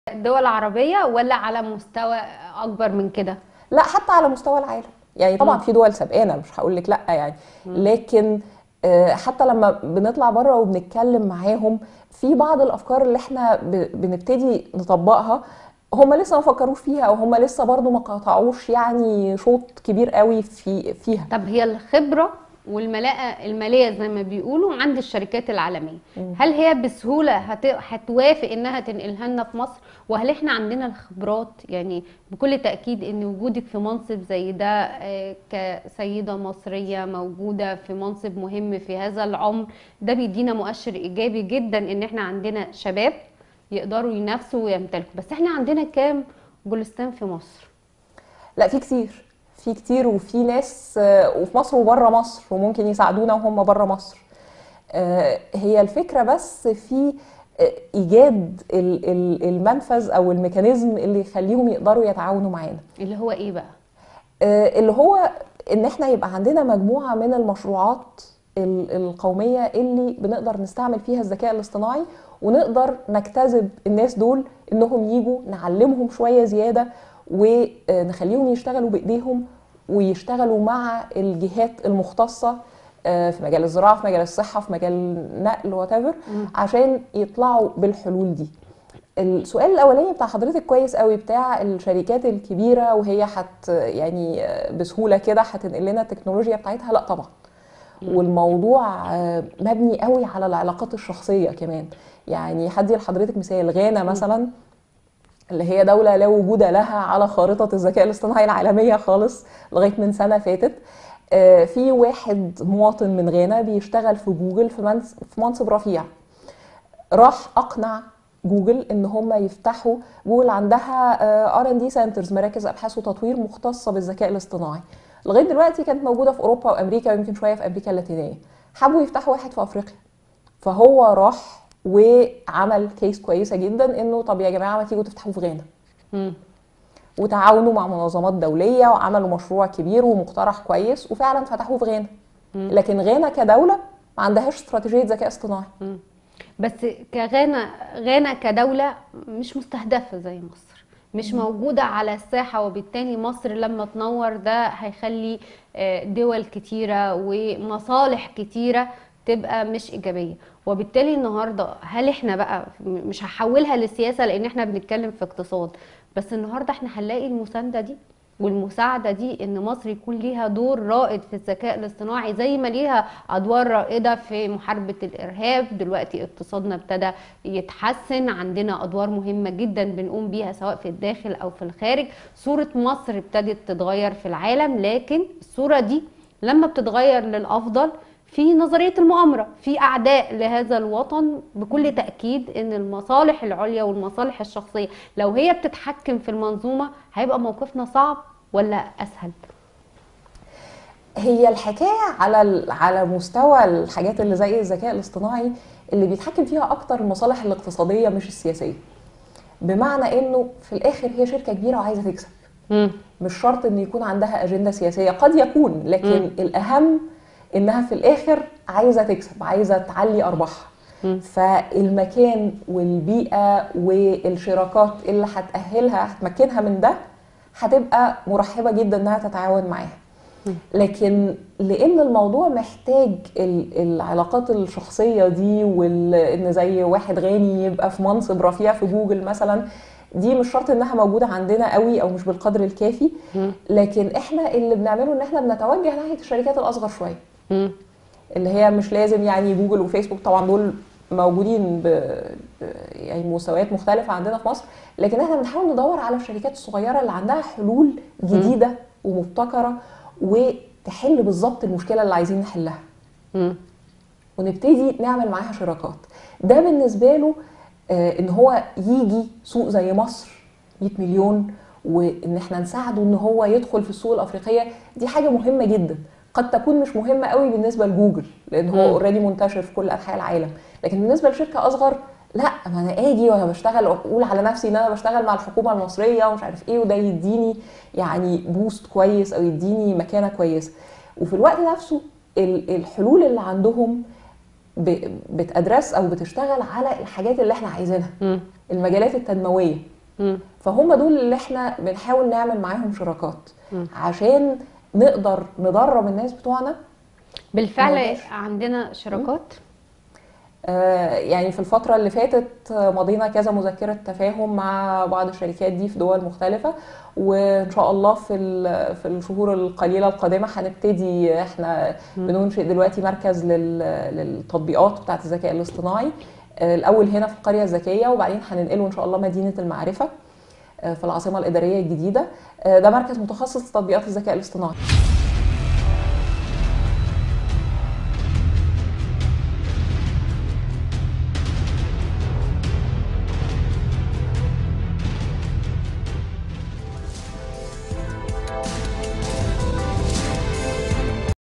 الدول العربيه ولا على مستوى اكبر من كده لا حتى على مستوى العالم يعني طبعا في دول سابقانا مش هقول لك لا يعني لكن آه، حتى لما بنطلع بره وبنتكلم معاهم في بعض الافكار اللي احنا ب- بنبتدي نطبقها هم لسه ما فكروش فيها او هم لسه برضو ما قطعوش يعني شوط كبير قوي في فيها طب هي الخبرة والملاءة المالية زي ما بيقولوا عند الشركات العالمية هل هي بسهولة هت... هتوافق انها تنقلها لنا في مصر وهل احنا عندنا الخبرات يعني بكل تأكيد ان وجودك في منصب زي ده آه، كسيدة مصرية موجودة في منصب مهم في هذا العمر ده بيدينا مؤشر ايجابي جدا ان احنا عندنا شباب يقدروا ينافسوا ويمتلكوا بس احنا عندنا كام جولستان في مصر لا في كتير في كتير وفي ناس آه، وفي مصر وبره مصر وممكن يساعدونا وهم بره مصر آه، هي الفكرة بس في آه، إيجاد ال- ال- المنفذ أو الميكانيزم اللي يخليهم يقدروا يتعاونوا معانا اللي هو ايه بقى آه، اللي هو ان احنا يبقى عندنا مجموعه من المشروعات ال- القوميه اللي بنقدر نستعمل فيها الذكاء الاصطناعي ونقدر نجتذب الناس دول انهم يجوا نعلمهم شويه زياده ونخليهم يشتغلوا بايديهم ويشتغلوا مع الجهات المختصه آه، في مجال الزراعه في مجال الصحه في مجال النقل وات عشان يطلعوا بالحلول دي السؤال الاولاني بتاع حضرتك كويس قوي بتاع الشركات الكبيره وهي حت يعني بسهوله كده هتنقل لنا التكنولوجيا بتاعتها لا طبعا والموضوع آه، مبني قوي على العلاقات الشخصيه كمان يعني هدي لحضرتك مثال غانا مثلا اللي هي دولة لا وجود لها على خارطة الذكاء الاصطناعي العالمية خالص لغاية من سنة فاتت آه، في واحد مواطن من غانا بيشتغل في جوجل في منص- في منصب رفيع راح اقنع جوجل ان هم يفتحوا جوجل عندها ار ان دي سنترز مراكز ابحاث وتطوير مختصه بالذكاء الاصطناعي لغايه دلوقتي كانت موجوده في اوروبا وامريكا ويمكن شويه في امريكا اللاتينيه حبوا يفتحوا واحد في افريقيا فهو راح وعمل كيس كويسه جدا انه طب يا جماعه ما تيجوا تفتحوا في غانا مم. وتعاونوا مع منظمات دوليه وعملوا مشروع كبير ومقترح كويس وفعلا فتحوه في غانا لكن غانا كدوله ما عندهاش استراتيجيه ذكاء اصطناعي بس كغانا غانا كدولة مش مستهدفة زي مصر مش موجودة على الساحة وبالتالي مصر لما تنور ده هيخلي آه، دول كتيرة ومصالح كتيرة تبقى مش إيجابية وبالتالي النهاردة هل احنا بقى مش هحولها للسياسة لأن احنا بنتكلم في اقتصاد بس النهاردة احنا هنلاقي المساندة دي والمساعدة دي ان مصر يكون ليها دور رائد في الذكاء الاصطناعي زي ما ليها ادوار رائدة في محاربة الارهاب دلوقتي اقتصادنا ابتدى يتحسن عندنا ادوار مهمة جدا بنقوم بيها سواء في الداخل او في الخارج صورة مصر ابتدت تتغير في العالم لكن الصورة دي لما بتتغير للافضل في نظرية المؤامرة في أعداء لهذا الوطن بكل تأكيد إن المصالح العليا والمصالح الشخصية لو هي بتتحكم في المنظومة هيبقى موقفنا صعب ولا أسهل؟ هي الحكايه على ال- على مستوى الحاجات اللي زي الذكاء الاصطناعي اللي بيتحكم فيها اكتر المصالح الاقتصاديه مش السياسيه بمعنى انه في الاخر هي شركه كبيره وعايزه تكسب مم. مش شرط ان يكون عندها اجنده سياسيه قد يكون لكن مم. الاهم انها في الاخر عايزه تكسب عايزه تعلي ارباحها مم. فالمكان والبيئه والشراكات اللي هتاهلها هتمكنها من ده هتبقى مرحبه جدا انها تتعاون معاها لكن لان الموضوع محتاج ال- العلاقات الشخصيه دي وان زي واحد غني يبقى في منصب رفيع في جوجل مثلا دي مش شرط انها موجوده عندنا قوي او مش بالقدر الكافي مم. لكن احنا اللي بنعمله ان احنا بنتوجه ناحيه الشركات الاصغر شويه مم. اللي هي مش لازم يعني جوجل وفيسبوك طبعا دول موجودين ب ب- يعني مستويات مختلفة عندنا في مصر لكن احنا بنحاول ندور على الشركات الصغيرة اللي عندها حلول جديدة ومبتكرة وتحل بالظبط المشكلة اللي عايزين نحلها مم. ونبتدي نعمل معاها شراكات ده بالنسبة له آه، ان هو يجي سوق زي مصر 100 مليون وان احنا نساعده ان هو يدخل في السوق الافريقيه دي حاجه مهمه جدا قد تكون مش مهمه قوي بالنسبه لجوجل لان هو مم. اوريدي منتشر في كل انحاء العالم لكن بالنسبه لشركه اصغر لا ما انا اجي وانا بشتغل واقول على نفسي ان انا بشتغل مع الحكومه المصريه ومش عارف ايه وده يديني يعني بوست كويس او يديني مكانه كويسه وفي الوقت نفسه ال- الحلول اللي عندهم ب- بتأدرس او بتشتغل على الحاجات اللي احنا عايزينها مم. المجالات التنمويه مم. فهم دول اللي احنا بنحاول نعمل معاهم شراكات مم. عشان نقدر ندرب الناس بتوعنا بالفعل نقدر. عندنا شراكات آه، يعني في الفترة اللي فاتت آه، مضينا كذا مذكرة تفاهم مع بعض الشركات دي في دول مختلفة وإن شاء الله في ال- في الشهور القليلة القادمة هنبتدي احنا بننشئ دلوقتي مركز لل- للتطبيقات بتاعة الذكاء الاصطناعي آه، الأول هنا في القرية الذكية وبعدين هننقله إن شاء الله مدينة المعرفة آه، في العاصمة الإدارية الجديدة آه، ده مركز متخصص في تطبيقات الذكاء الاصطناعي